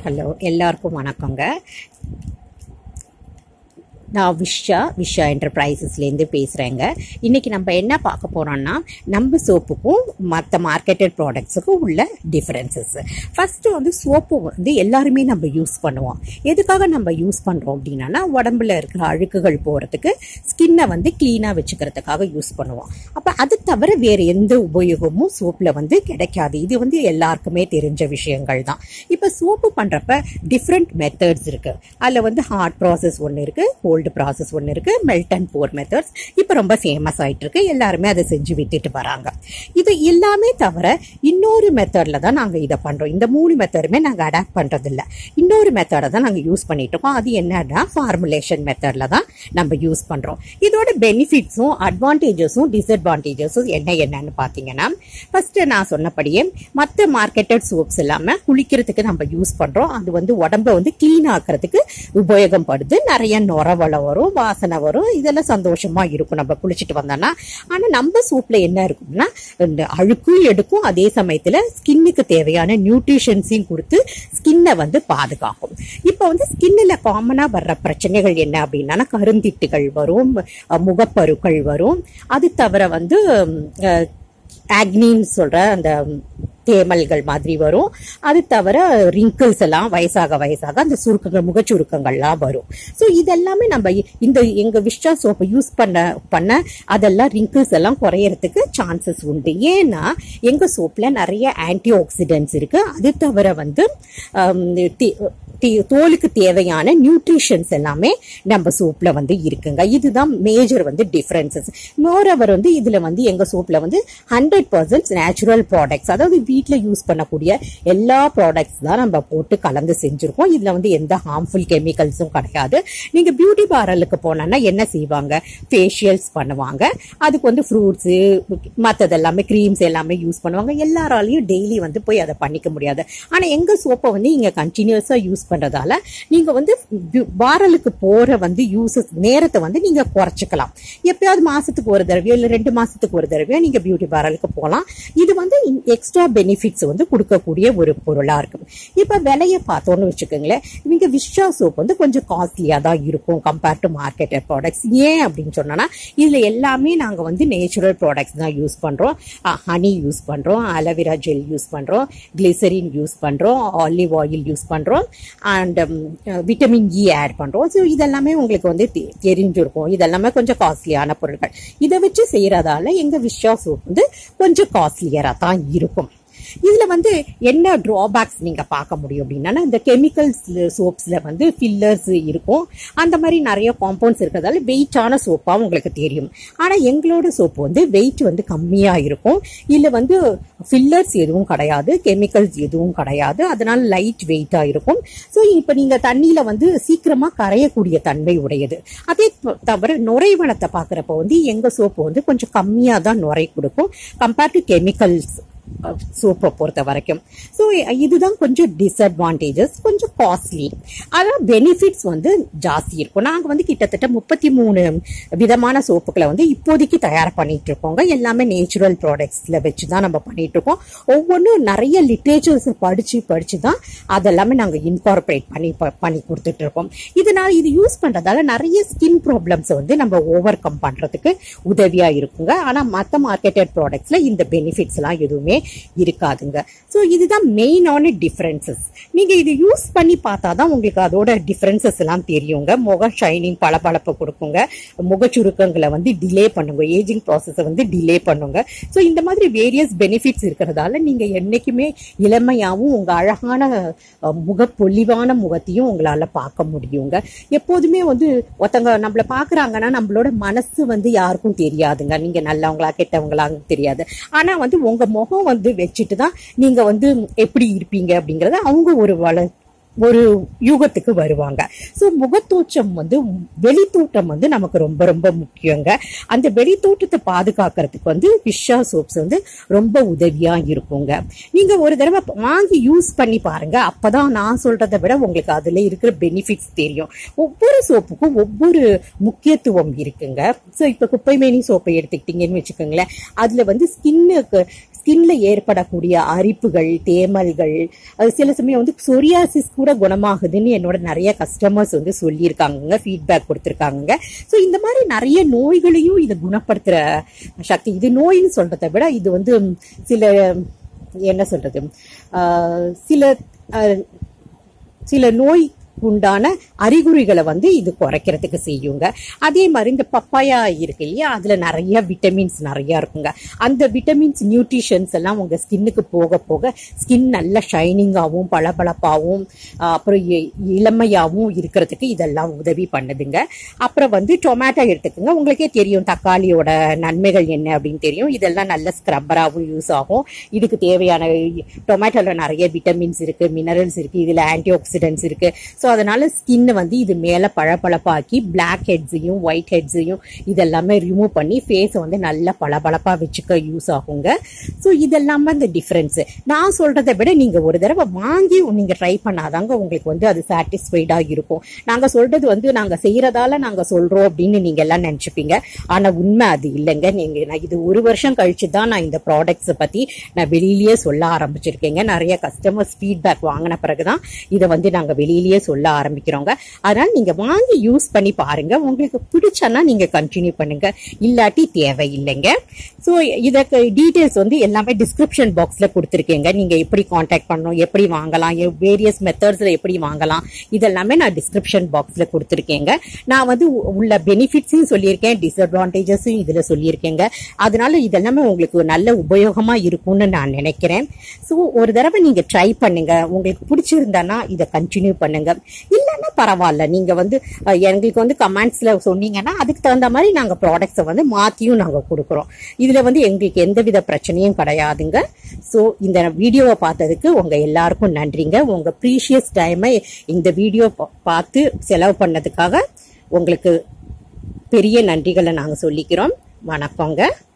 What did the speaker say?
hello எல்லாருக்கும் வணக்கங்க நான் விஷா விஷா என்டர்பிரைசஸ்லேருந்து பேசுகிறேங்க இன்றைக்கி நம்ம என்ன பார்க்க போகிறோம்னா நம்ம சோப்புக்கும் மற்ற மார்க்கெட்டட் ப்ராடக்ட்ஸுக்கும் உள்ள டிஃப்ரென்சஸ் ஃபஸ்ட்டு வந்து சோப்பு வந்து எல்லாருமே நம்ம யூஸ் பண்ணுவோம் எதுக்காக நம்ம யூஸ் பண்ணுறோம் அப்படின்னா உடம்புல இருக்கிற அழுக்குகள் போகிறதுக்கு ஸ்கின்னை வந்து க்ளீனாக வச்சுக்கிறதுக்காக யூஸ் பண்ணுவோம் அப்போ அது தவிர வேறு எந்த உபயோகமும் சோப்பில் வந்து கிடைக்காது இது வந்து எல்லாருக்குமே தெரிஞ்ச விஷயங்கள் தான் இப்போ சோப்பு பண்ணுறப்ப டிஃப்ரெண்ட் மெத்தட்ஸ் இருக்குது அதில் வந்து ஹார்ட் ப்ராசஸ் ஒன்று இருக்குது கோல்டு ப்ராசஸ் ஒன்று இருக்குது மெல்ட் அண்ட் போர் மெத்தட்ஸ் இப்போ ரொம்ப ஃபேமஸ் ஆயிட்டு இருக்கு எல்லாருமே அதை செஞ்சு வித்துட்டு வராங்க இது எல்லாமே தவிர இன்னொரு மெத்தடில் தான் நாங்கள் இதை பண்ணுறோம் இந்த மூணு மெத்தடுமே நாங்கள் அடாப்ட் பண்ணுறதில்ல இன்னொரு மெத்தடை தான் நாங்கள் யூஸ் பண்ணிட்டு இருக்கோம் அது என்னன்னா ஃபார்முலேஷன் மெத்தடில் தான் நம்ம யூஸ் பண்ணுறோம் இதோட பெனிஃபிட்ஸும் அட்வான்டேஜஸும் டிஸ்அட்வான்டேஜஸும் என்ன என்னன்னு பார்த்தீங்கன்னா ஃபர்ஸ்ட் நான் சொன்னபடியே மற்ற மார்க்கெட்டட் சோப்ஸ் இல்லாமல் குளிக்கிறதுக்கு நம்ம யூஸ் பண்ணுறோம் அது வந்து உடம்ப வந்து க்ளீன் ஆக்கிறதுக்கு உபயோகப்படுது நிறைய நுரவள வரும் வாசனை வரும் இதெல்லாம் சந்தோஷமா இருக்கும் நம்ம குளிச்சுட்டு வந்தோம்னா ஆனால் நம்ம சோப்பில் என்ன இருக்கும்னா இந்த அழுக்கும் எடுக்கும் அதே சமயத்தில் ஸ்கின்னுக்கு தேவையான நியூட்ரிஷன்ஸையும் கொடுத்து ஸ்கின்னை வந்து பாதுகாக்கும் இப்போ வந்து ஸ்கின்னில் காமனாக வர்ற பிரச்சனைகள் என்ன அப்படின்னா கருந்திட்டுகள் வரும் அஹ் முகப்பருக்கள் வரும் அது தவிர வந்து அஹ், ஆக்னின்னு சொல்ற அந்த தேமல்கள் மாதிரி வரும் அது தவிர ரிங்கிள்ஸ் எல்லாம் வயசாக வயசாக அந்த சுருக்கங்கள் முகச்சுருக்கங்கள்லாம் வரும் ஸோ இதெல்லாமே நம்ம இந்த எங்க விஷா சோப்பை யூஸ் பண்ண பண்ண அதெல்லாம் ரிங்கிள்ஸ் எல்லாம் குறையறதுக்கு சான்சஸ் உண்டு ஏன்னா எங்க சோப்ல நிறைய ஆன்டி ஆக்சிடென்ட்ஸ் இருக்கு அது தவிர வந்து ஆம், தி- தி- தோலுக்கு தேவையான நியூட்ரிஷன்ஸ் எல்லாமே நம்ம சோப்ல வந்து இருக்குங்க இதுதான் மேஜர் வந்து டிஃபரன்சஸ் மோரவர் வந்து இதுல வந்து எங்க சோப்ல வந்து ஹண்ட்ரட் பர்சன்ட் நேச்சுரல் ப்ராடக்ட்ஸ் அதாவது வீட்ல யூஸ் பண்ணக்கூடிய எல்லா ப்ராடக்ட்ஸ் தான் நம்ம போட்டு கலந்து செஞ்சிருக்கோம் இதுல வந்து எந்த ஹார்ம்ஃபுல் கெமிக்கல்ஸும் கிடையாது நீங்க பியூட்டி பார்லருக்கு போனோம்னா என்ன செய்வாங்க ஃபேஷியல்ஸ் பண்ணுவாங்க அதுக்கு வந்து ஃப்ரூட்ஸு மற்றது எல்லாமே க்ரீம்ஸ் எல்லாமே யூஸ் பண்ணுவாங்க எல்லாராலையும் டெய்லி வந்து போய் அதை பண்ணிக்க முடியாது ஆனா எங்க சோப்பை வந்து இங்க கண்டினியூஸா யூஸ் பண்றதால நீங்க வந்து பார்லருக்கு போற வந்து யூசஸ் நேரத்தை வந்து நீங்க குறைச்சிக்கலாம் எப்பயாவது மாசத்துக்கு ஒரு தடவையோ இல்ல ரெண்டு மாசத்துக்கு ஒரு தடவையோ நீங்க பியூட்டி பார்லருக்கு போகலாம் இது வந்து எக்ஸ்ட்ரா பெனிஃபிட்ஸ் வந்து கொடுக்கக்கூடிய ஒரு பொருளா இருக்கும் இப்ப விலையை பார்த்தோம்னு வச்சுக்கோங்களேன் இவங்க விஷா சோப் வந்து கொஞ்சம் காஸ்ட்லியா தான் இருக்கும் கம்பேர்ட் டு மார்க்கெட்டட் ப்ராடக்ட்ஸ் ஏன் அப்படின்னு சொன்னோம்னா இதுல எல்லாமே நாங்க வந்து நேச்சுரல் ப்ராடக்ட்ஸ் தான் யூஸ் பண்றோம் ஹனி யூஸ் பண்றோம் அலோவேரா ஜெல் யூஸ் பண்றோம் கிளிசரின் யூஸ் பண்றோம் ஆலிவ் ஆயில் யூஸ் பண்றோம் அண்ட் விட்டமின் இ ஆட் பண்றோம் ஸோ இதெல்லாமே உங்களுக்கு வந்து தெ- தெரிஞ்சிருக்கும் இதெல்லாமே கொஞ்சம் காஸ்ட்லியான பொருட்கள் இதை வச்சு செய்யறதால எங்க விஷா சோப் வந்து கொஞ்சம் காஸ்ட்லியரா தான் இருக்கும் இதுல வந்து என்ன டிராபேக்ஸ் நீங்க பார்க்க முடியும் அப்படின்னா இந்த கெமிக்கல்ஸ் சோப்ஸ்ல வந்து ஃபில்லர்ஸ் இருக்கும் அந்த மாதிரி நிறைய காம்பவுண்ட்ஸ் இருக்கிறதால வெயிட்டான சோப்பா உங்களுக்கு தெரியும் ஆனா எங்களோட சோப்பு வந்து வெயிட் வந்து கம்மியா இருக்கும் இதுல வந்து ஃபில்லர்ஸ் எதுவும் கிடையாது கெமிக்கல்ஸ் எதுவும் கிடையாது அதனால லைட் வெயிட்டா இருக்கும் ஸோ இப்போ நீங்க தண்ணியில வந்து சீக்கிரமா கரையக்கூடிய தன்மை உடையது அதே த- தவிர நுரைவனத்தை பார்க்குறப்ப வந்து எங்க சோப்பு வந்து கொஞ்சம் கம்மியா தான் நுரை கொடுக்கும் கம்பேர்ட் டு கெமிக்கல்ஸ் சோப்பை பொறுத்த வரைக்கும் ஸோ இதுதான் கொஞ்சம் டிஸ்அட்வான்டேஜஸ் கொஞ்சம் காஸ்ட்லி ஆனால் பெனிஃபிட்ஸ் வந்து ஜாஸ்தி இருக்கும் நாங்கள் வந்து கிட்டத்தட்ட முப்பத்தி மூணு விதமான சோப்புகளை வந்து இப்போதைக்கு தயார் பண்ணிட்டு இருக்கோங்க எல்லாமே நேச்சுரல் ப்ராடக்ட்ஸில் வச்சு தான் நம்ம பண்ணிட்டு இருக்கோம் ஒவ்வொன்றும் நிறைய லிட்ரேச்சர்ஸ் படிச்சு படிச்சு தான் அதெல்லாமே நாங்கள் இன்கார்பரேட் பண்ணி ப- பண்ணி கொடுத்துட்டு இருக்கோம் இதனால இது யூஸ் பண்றதால நிறைய ஸ்கின் ப்ராப்ளம்ஸ் வந்து நம்ம ஓவர் கம் பண்றதுக்கு உதவியா இருக்குங்க ஆனா மற்ற மார்க்கெட்டட் ப்ராடக்ட்ஸ்ல இந்த பெனிஃபிட்ஸ் எல்லாம் எதுவுமே இருக்காதுங்க ஸோ இதுதான் மெயினான டிஃபரன்சஸ் நீங்க இது யூஸ் பண்ணி பார்த்தா தான் உங்களுக்கு அதோட டிஃபரன்சஸ் எல்லாம் தெரியுங்க முக ஷைனிங் பளபளப்பு கொடுக்குங்க முக சுருக்கங்களை வந்து டிலே பண்ணுங்க ஏஜிங் ப்ராசஸை வந்து டிலே பண்ணுங்க ஸோ இந்த மாதிரி வேரியஸ் பெனிஃபிட்ஸ் இருக்கிறதால நீங்க என்னைக்குமே இளமையாவும் உங்க அழகான அஹ், முகப்பொலிவான முகத்தையும் உங்களால பார்க்க முடியுங்க எப்போதுமே வந்து ஒருத்தங்க நம்மள பாக்குறாங்கன்னா நம்மளோட மனசு வந்து யாருக்கும் தெரியாதுங்க நீங்க நல்லவங்களா கெட்டவங்களா தெரியாது ஆனா வந்து உங்க முகம் வந்து வச்சுட்டு தான் நீங்க வந்து எப்படி இருப்பீங்க அப்படிங்கறத அவங்க ஒரு வள ஒரு யூகத்துக்கு வருவாங்க ஸோ முகத்தோற்றம் வந்து வெளித்தோற்றம் வந்து நமக்கு ரொம்ப ரொம்ப முக்கியங்க அந்த வெளித்தோற்றத்தை பாதுகாக்கிறதுக்கு வந்து விஷா சோப்ஸ் வந்து ரொம்ப உதவியா இருக்குங்க நீங்க ஒரு தடவை வாங்கி யூஸ் பண்ணி பாருங்க அப்பதான் நான் சொல்றதை விட உங்களுக்கு அதுல இருக்கிற பெனிஃபிட்ஸ் தெரியும் ஒவ்வொரு சோப்புக்கும் ஒவ்வொரு முக்கியத்துவம் இருக்குங்க ஸோ இப்போ குப்பைமேனி சோப்பை எடுத்துக்கிட்டீங்கன்னு வச்சுக்கோங்களேன் அதுல வந்து ஸ்கின்னுக்கு ஸ்கின்ல ஏற்படக்கூடிய அரிப்புகள் தேமல்கள் அது சில சமயம் வந்து சொரியாசிஸ் கூட குணமாகுதுன்னு என்னோட நிறைய கஸ்டமர்ஸ் வந்து சொல்லியிருக்காங்க ஃபீட்பேக் கொடுத்துருக்காங்க ஸோ இந்த மாதிரி நிறைய நோய்களையும் இது குணப்படுத்துற சக்தி இது நோய்னு சொல்றதை விட இது வந்து சில என்ன சொல்றது ஆஹ் சில ஆஹ் சில நோய் உண்டான அறிகுறிகளை வந்து இது குறைக்கிறதுக்கு செய்யுங்க அதே மாதிரி இந்த பப்பாயா இருக்கு இல்லையா அதுல நிறைய விட்டமின்ஸ் நிறைய இருக்குங்க அந்த விட்டமின்ஸ் நியூட்ரிஷன்ஸ் எல்லாம் உங்க ஸ்கின்னுக்கு போக போக ஸ்கின் நல்ல ஷைனிங்காகவும் பளபளப்பாகவும் ஆஹ் அப்புறம் இ- இளமையாகவும் இருக்கிறதுக்கு இதெல்லாம் உதவி பண்ணுதுங்க அப்புறம் வந்து டொமேட்டோ எடுத்துக்கோங்க உங்களுக்கே தெரியும் தக்காளியோட நன்மைகள் என்ன அப்படின்னு தெரியும் இதெல்லாம் நல்ல ஸ்க்ரப்பராகவும் யூஸ் ஆகும் இதுக்கு தேவையான டொமேட்டோல நிறைய விட்டமின்ஸ் இருக்கு மினரல்ஸ் இருக்கு இதுல ஆன்டி ஆக்சிடென்ட்ஸ் இருக்கு ஸோ அதனால ஸ்கின் வந்து இது மேல பளபளப்பாக்கி பிளாக் ஹெட்ஸையும் ஒயிட் ஹெட்ஸையும் இதெல்லாமே ரிமூவ் பண்ணி ஃபேஸை வந்து நல்ல பளபளப்பா வச்சுக்க யூஸ் ஆகுங்க ஸோ இதெல்லாமே இந்த டிஃபரன்ஸ் நான் சொல்றதை விட நீங்க ஒரு தடவை வாங்கி நீங்க ட்ரை பண்ணாதாங்க உங்களுக்கு வந்து அது சாட்டிஸ்ஃபைடா இருக்கும் நாங்க சொல்றது வந்து நாங்க செய்யறதால நாங்க சொல்றோம் அப்படின்னு நீங்க எல்லாம் நினைச்சுப்பீங்க ஆனா உண்மை அது இல்லைங்க நீங்க நான் இது ஒரு வருஷம் கழிச்சு தான் நான் இந்த ப்ராடக்ட்ஸை பத்தி நான் வெளியிலேயே சொல்ல ஆரம்பிச்சிருக்கேங்க நிறைய கஸ்டமர்ஸ் ஃபீட்பேக் வாங்கின பிறகுதான் இதை வந்து நாங்க வெளியிலேயே சொல்ல ஆரம்பிக்கிறோங்க அதனால நீங்க வாங்கி யூஸ் பண்ணி பாருங்க உங்களுக்கு பிடிச்சனா நீங்க கண்டினியூ பண்ணுங்க இல்லாட்டி தேவையில்லைங்க ஸோ இதற்கு டீடைல்ஸ் வந்து எல்லாமே டிஸ்கிரிப்ஷன் பாக்ஸ்ல கொடுத்துருக்கேங்க நீங்க எப்படி காண்டாக்ட் பண்ணணும் எப்படி வாங்கலாம் வேரியஸ் மெத்தட்ஸ்ல எப்படி வாங்கலாம் இதெல்லாமே நான் டிஸ்கிரிப்ஷன் பாக்ஸ்ல கொடுத்துருக்கேங்க நான் வந்து உ- உள்ள பெனிஃபிட்ஸையும் சொல்லியிருக்கேன் டிஸ்அட்வான்டேஜஸும் இதுல சொல்லியிருக்கேங்க அதனால இதெல்லாமே உங்களுக்கு நல்ல உபயோகமா இருக்கும்னு நான் நினைக்கிறேன் ஸோ ஒரு தடவை நீங்க ட்ரை பண்ணுங்க உங்களுக்கு பிடிச்சிருந்தானா இதை கண்டினியூ பண்ணுங்க இல்லைன்னா பரவாயில்ல நீங்க வந்து அஹ், எங்களுக்கு வந்து கமெண்ட்ஸ்ல சொன்னீங்கன்னா அதுக்கு தகுந்த மாதிரி நாங்க ப்ராடக்ட்ஸை வந்து மாத்தியும் நாங்க கொடுக்குறோம் இதுல வந்து எங்களுக்கு எந்தவித பிரச்சனையும் கிடையாதுங்க ஸோ இந்த வீடியோவை பார்த்ததுக்கு உங்க எல்லாருக்கும் நன்றிங்க உங்க ப்ரீஷியஸ் டைமை இந்த வீடியோ பார்த்து செலவு பண்ணதுக்காக உங்களுக்கு பெரிய நன்றிகளை நாங்க சொல்லிக்கிறோம் வணக்கங்க